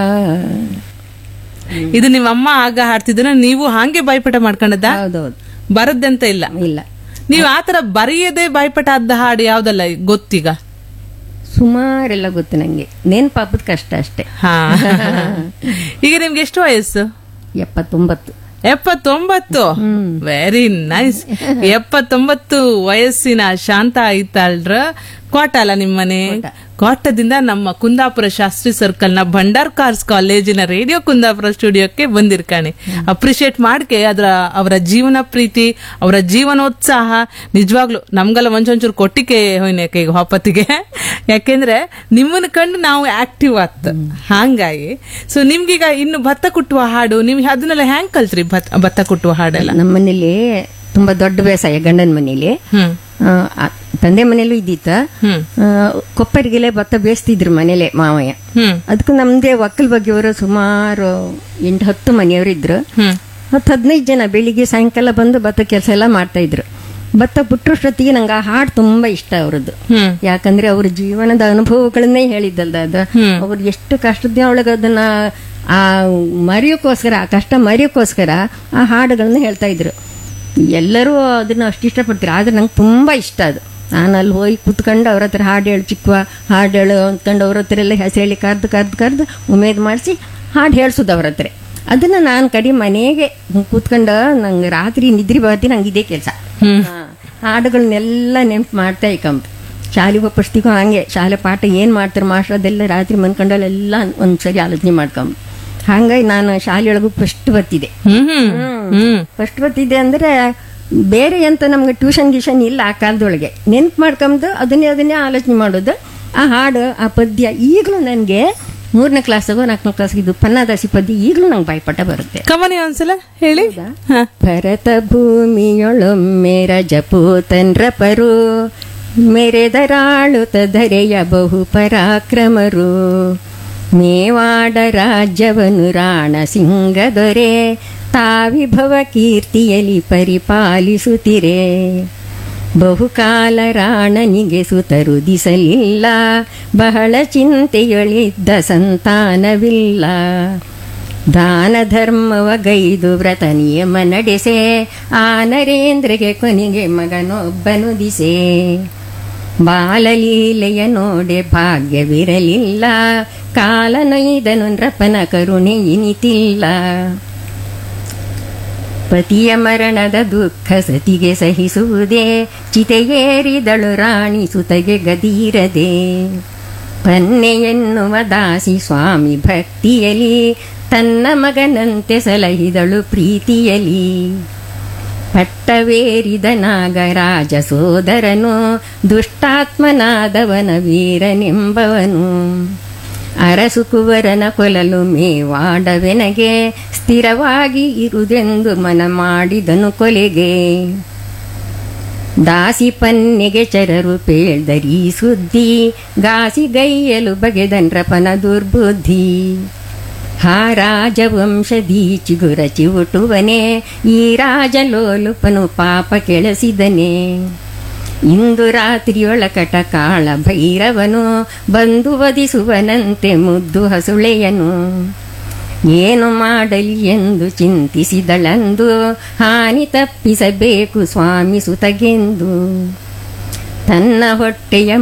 ಇದು ನಿಮ್ಮ ಅಮ್ಮ ಆಗ ಹಾಡ್ತಿದ್ರ ನೀವು ಹಾಗೆ ಬಾಯ್ಪಾಠ ಮಾಡ್ಕೊಂಡದ ಹೌದೌದು ಬರದ್ದಂತ ಇಲ್ಲ ಇಲ್ಲ ನೀವು ಆತರ ಬರೆಯದೆ ಬಾಯ್ಪಾಠ ಆದ ಹಾಡು ಯಾವ್ದಲ್ಲ ಗೊತ್ತೀಗ ಸುಮಾರೆಲ್ಲ ಗೊತ್ತು ನಂಗೆ ನೆನ್ಪಾಪದ ಕಷ್ಟ ಅಷ್ಟೇ ಹಾ ಈಗ ನಿಮ್ಗೆ ಎಷ್ಟು ವಯಸ್ಸು ಎಪ್ಪತ್ತೊಂಬತ್ತು ಎಪ್ಪತ್ತೊಂಬತ್ತು ವೆರಿ ನೈಸ್ ಎಪ್ಪತ್ತೊಂಬತ್ತು ವಯಸ್ಸಿನ ಶಾಂತ ಐತಾಳ್ರ ಕೋಟ ಅಲ್ಲ ನಿಮ್ಮನೆ ಕೋಟದಿಂದ ನಮ್ಮ ಕುಂದಾಪುರ ಶಾಸ್ತ್ರಿ ಸರ್ಕಲ್ ನ ಭಂಡಾರ್ ಕಾರ್ಸ್ ಕಾಲೇಜಿನ ರೇಡಿಯೋ ಕುಂದಾಪುರ ಸ್ಟುಡಿಯೋಕ್ಕೆ ಬಂದಿರ್ಕಾಣೆ ಅಪ್ರಿಶಿಯೇಟ್ ಮಾಡ್ಕೆ ಅದ್ರ ಅವರ ಜೀವನ ಪ್ರೀತಿ ಅವರ ಜೀವನೋತ್ಸಾಹ ನಿಜವಾಗ್ಲು ನಮ್ಗೆಲ್ಲ ಒಂಚೊಂಚೂರು ಕೊಟ್ಟಿಗೆ ಹೋಯ್ನೇಕ ಈಗ ಹೊಪ್ಪತ್ತಿಗೆ ಯಾಕೆಂದ್ರೆ ನಿಮ್ಮನ್ನ ಕಂಡು ನಾವು ಆಕ್ಟಿವ್ ಆತ್ ಹಂಗಾಗಿ ಸೊ ನಿಮ್ಗೀಗ ಇನ್ನು ಭತ್ತ ಕುಟ್ಟುವ ಹಾಡು ನೀವು ಅದನ್ನೆಲ್ಲ ಹ್ಯಾಂಗ್ ಕಲ್ತ್ರಿ ಭತ್ತ ಭತ್ತ ಕುಟ್ಟುವ ಹಾಡೆಲ್ಲ ನಮ್ಮ ಮನೇಲಿ ತುಂಬಾ ದೊಡ್ಡ ಬೇಸಾಯ ಗಂಡನ ಮನೇಲಿ ಹ್ಮ್ ಆ, ಆ, ತಂದೆ ಮನೇಲೂ ಇದ್ದಿತ್ತ ಹ್ಮ್ ಆ, ಕೊಪ್ಪರಿಗೆಲೆ ಭತ್ತ ಬೇಯಿಸ್ತಿದ್ರು ಮನೇಲೆ ಮಾವಯ್ಯ ಹ್ಮ್ ಅದಕ್ಕೂ ನಮ್ದೇ ಒಕ್ಕಲ್ ಬಗ್ಗೆಯವರು ಸುಮಾರು ಎಂಟು ಹತ್ತು ಮನೆಯವರು ಇದ್ರು ಹ್ಮ್ ಹತ್ತು ಹದಿನೈದು ಜನ ಬೆಳಿಗ್ಗೆ ಸಾಯಂಕಾಲ ಬಂದು ಭತ್ತ ಕೆಲಸ ಎಲ್ಲ ಮಾಡ್ತಾ ಇದ್ರು ಭತ್ತ ಬಿಟ್ಟರಷ್ಟೊತ್ತಿಗೆ ನಂಗೆ ಆ ಹಾಡು ತುಂಬಾ ಇಷ್ಟ ಅವರದ್ದು ಹ್ಮ್ ಯಾಕಂದ್ರೆ ಅವ್ರ ಜೀವನದ ಅನುಭವಗಳನ್ನೇ ಹೇಳಿದ್ದಲ್ದ ಅದು ಅವ್ರು ಎಷ್ಟು ಕಷ್ಟದ ಒಳಗೆ ಅದನ್ನ ಆ ಮರೆಯೋಕ್ಕೋಸ್ಕರ ಆ ಕಷ್ಟ ಮರೆಯೋಕ್ಕೋಸ್ಕರ ಆ ಹಾಡುಗಳನ್ನ ಹೇಳ್ತಾ ಇದ್ರು ಎಲ್ಲರೂ ಅದನ್ನ ಅಷ್ಟು ಇಷ್ಟಪಡ್ತಾರೆ ಆದ್ರೆ ನಂಗೆ ತುಂಬಾ ಇಷ್ಟ ಅದು ನಾನು ಅಲ್ಲಿ ಹೋಗಿ ಕುತ್ಕೊಂಡು ಅವ್ರ ಹತ್ರ ಹಾಡು ಹೇಳು ಚಿಕ್ಕವ ಹಾಡು ಹೇಳು ಅಂದ್ಕೊಂಡು ಅವ್ರ ಹತ್ರ ಎಲ್ಲ ಹೆಸರು ಹೇಳಿ ಕರ್ದು ಕರ್ದು ಕರ್ದು ಉಮೇದ್ ಮಾಡಿಸಿ ಹಾಡು ಹೇಳ್ಸೋದು ಅವ್ರ ಹತ್ರ ಅದನ್ನ ನಾನು ಕಡಿ ಮನೆಗೆ ಕೂತ್ಕೊಂಡು ನಂಗೆ ರಾತ್ರಿ ನಿದ್ರಿ ಬರ್ತೀನಿ ನಂಗೆ ಇದೇ ಕೆಲಸ ಹಾಡುಗಳನ್ನೆಲ್ಲ ನೆನ್ಪು ಮಾಡ್ತಾ ಇಕ್ಕಂಬ ಶಾಲೆ ಪುಸ್ತಕ ಹಂಗೆ ಶಾಲೆ ಪಾಠ ಏನು ಮಾಡ್ತಾರೆ ಮಾಸ್ಟರ್ ಅದೆಲ್ಲ ರಾತ್ರಿ ಮನ್ಕೊಂಡಲ್ಲೆಲ್ಲ ಒಂದ್ಸರಿ ಆಲೋಚನೆ ಮಾಡ್ಕೊಂಬ ಹಂಗಾಗಿ ನಾನು ಶಾಲೆಯೊಳಗೂ ಫಸ್ಟ್ ಬರ್ತಿದ್ದೆ ಹ್ಮ್ ಹ್ಮ್ ಹ್ಮ್ ಫಸ್ಟ್ ಬರ್ತಿದ್ದೆ ಅಂದ್ರೆ ಬೇರೆ ಅಂತ ನಮ್ಗೆ ಟ್ಯೂಷನ್ ಗ್ಯೂಷನ್ ಇಲ್ಲ ಆ ಕಾಲದೊಳಗೆ ನೆನ್ಪು ಮಾಡ್ಕೊಂಬುದು ಅದನ್ನೇ ಅದನ್ನೇ ಆಲೋಚನೆ ಮಾಡೋದು ಆ ಹಾಡು ಆ ಪದ್ಯ ಈಗಲೂ ನನಗೆ ಮೂರನೇ ಕ್ಲಾಸ್ಗೋ ನಾಲ್ಕನೇ ಕ್ಲಾಸ್ಗಿದ್ದು ಪನ್ನದಾಸಿ ಪದ್ಯ ಈಗಲೂ ನಂಗೆ ಬಾಯ್ಪಾಠ ಬರುತ್ತೆ ಕಮನಿ ಒಂದ್ಸಲ ಹೇಳಿ ಹ. ಭರತ ಭೂಮಿಯೊಳೊಮ್ಮೆ ರಜಪೂತನ್ರ ಪರು ಮೆರೆದರಾಳುತ ಧರೆಯ ಬಹು ಪರಾಕ್ರಮರು ಮೇವಾಡ ರಾಜ್ಯವನ್ನು ರಾಣ ಸಿಂಗ ದೊರೆ ತಾವಿಭವ ಕೀರ್ತಿಯಲಿ ಪರಿಪಾಲಿಸುತ್ತಿರೆ ಬಹುಕಾಲ ರಾಣನಿಗೆ ಸುತರುದಿಸಲಿಲ್ಲ ಬಹಳ ಚಿಂತೆಯೊಳಿದ್ದ ಸಂತಾನವಿಲ್ಲ ದಾನ ಧರ್ಮವ ಗೈದು ವ್ರತ ನಿಯಮ ನಡೆಸೆ ಆ ನರೇಂದ್ರಗೆ ಕೊನೆಗೆ ಮಗನೊಬ್ಬನುದಿಸೆ ಬಾಲಲೀಲೆಯ ನೋಡೆ ಭಾಗ್ಯವಿರಲಿಲ್ಲ ಕಾಲ ನೊಯ್ದನು ನೃಪನ ಕರುಣೆ ಇನಿತಿಲ್ಲ ಪತಿಯ ಮರಣದ ದುಃಖ ಸತಿಗೆ ಸಹಿಸುವುದೇ ಚಿತೆಯೇರಿದಳು ರಾಣಿ ಸುತಗೆ ಗದೀರದೆ ಪನ್ನೆ ಎನ್ನುವ ದಾಸಿ ಸ್ವಾಮಿ ಭಕ್ತಿಯಲಿ ತನ್ನ ಮಗನಂತೆ ಸಲಹಿದಳು ಪ್ರೀತಿಯಲಿ ಪಟ್ಟವೇರಿದ ನಾಗರಾಜ ಸೋದರನು ದುಷ್ಟಾತ್ಮನಾದವನ ವೀರನೆಂಬವನು ಅರಸು ಕುವರನ ಕೊಲಲು ಮೇವಾಡವೆನಗೆ ಸ್ಥಿರವಾಗಿ ಇರುವುದೆಂದು ಮನ ಮಾಡಿದನು ಕೊಲೆಗೆ ದಾಸಿ ಪನ್ನೆಗೆ ಚರರು ಪೇಳ್ದರಿ ಸುದ್ದಿ ಗಾಸಿ ಗೈಯಲು ಬಗೆದನ್ರಪನ ದುರ್ಬುದ್ಧಿ ಹಾ ರಾಜವಂಶದಿ ಚಿಗುರ ಚಿವುಟುವನೆ ಈ ರಾಜಲೋಲುಪನು ಪಾಪ ಕೆಳಸಿದನೆ ಇಂದು ರಾತ್ರಿಯೊಳಕಟ ಕಾಳ ಭೈರವನು ಬಂದು ವಧಿಸುವನಂತೆ ಮುದ್ದು ಹಸುಳೆಯನು ಏನು ಮಾಡಲಿ ಎಂದು ಚಿಂತಿಸಿದಳಂದು ಹಾನಿ ತಪ್ಪಿಸಬೇಕು ಸ್ವಾಮಿ ಸುತಗೆಂದು ತನ್ನ ಹೊಟ್ಟೆಯ